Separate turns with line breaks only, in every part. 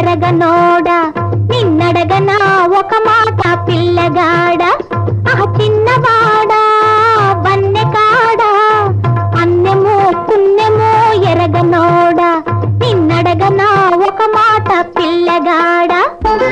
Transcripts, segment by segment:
ఎరగనోడా నిన్నడగనా ఒక మాట పిల్లగాడ ఆ చిన్నవాడా వన్నె కాడా అన్నెమో పుణ్యమో ఎరగనోడా నిన్నడగనా ఒక మాట పిల్లగాడా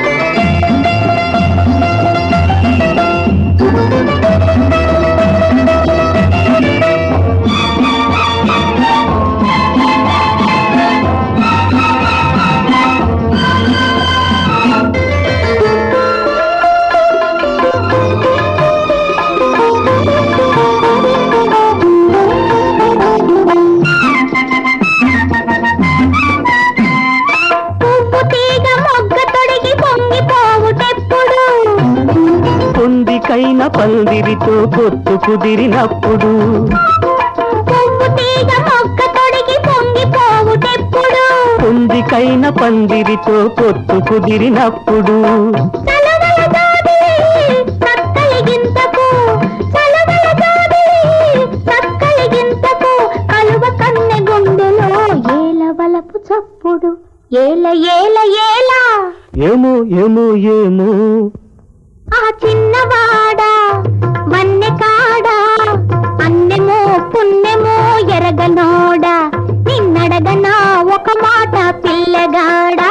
పువ్వు తీగ మొగ్గ తొడిగి పొంగిపోవుటెప్పుడు
పొందికైన పందిరితో పొత్తు కుదిరినప్పుడు
పువ్వు తీగ మొగ్గ తొడిగి పొంగిపోవుటెప్పుడు
పొందికైన పందిరితో పొత్తు కుదిరినప్పుడు
సలవల జాబిలి సక్కలిగింతకు సలవల జాబిలి సక్కలిగింతకు కలువ కన్నె గుండెలో ఏల వలపు చప్పుడు ఏల ఏల ఏల
ఏమో ఏమో ఏమో
ఆ చిన్నవాడా వన్నె కాడా అన్నెమో పుణ్యమో ఎరగనోడా నిన్నడగనా ఒక మాట పిల్లగాడా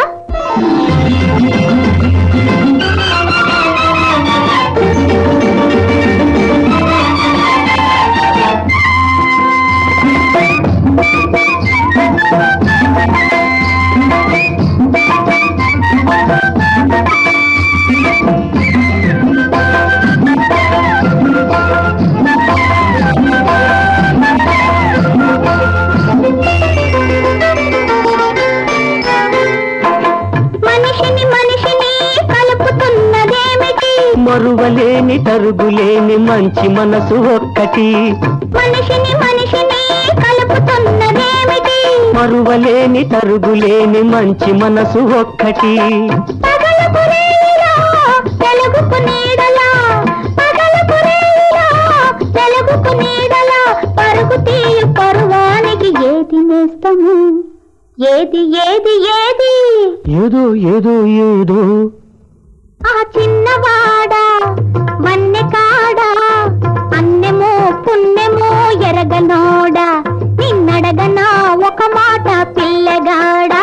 మనిషిని మనిషిని కలుపుతున్నదేమిటి
మరువలేని తరుగులేని మంచి మనసు ఒక్కటి
మనిషిని మనిషిని కలుపుతున్నదేమిటి
మరువలేని తరుగులేని మంచి మనసు ఒక్కటి
పగలుకు రేయిలా, వెలుగుకు నీడలా పగలుకు రేయిలా, వెలుగుకు నీడలా పరుగు తీయు పరువానికి ఏది నేస్తము ఏది ఏది ఏది
ఏదో ఏదో ఏదో
ఆ చిన్నవాడా వన్నె కాడా అన్నెమో పుణ్యమో ఎరగనోడా నిన్నడగనా ఒక మాట పిల్లగాడా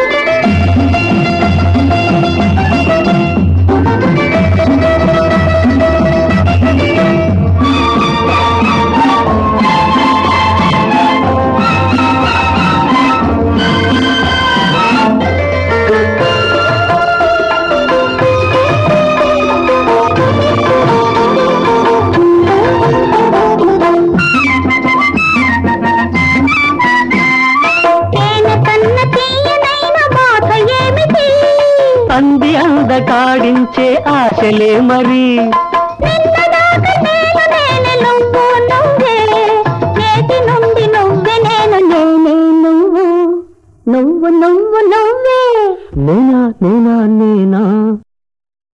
తేనె కన్న తీయనైన మాట ఏమిటి
అంది అందకాడించే ఆశలే మరి
నిన్నదాకా నేను నేనే నువ్వు నువ్వే నేటి నుండి నువ్వే నేను నేనే నువ్వు నువ్వు నువ్వు నువ్వే
నేనా నేనా నేనా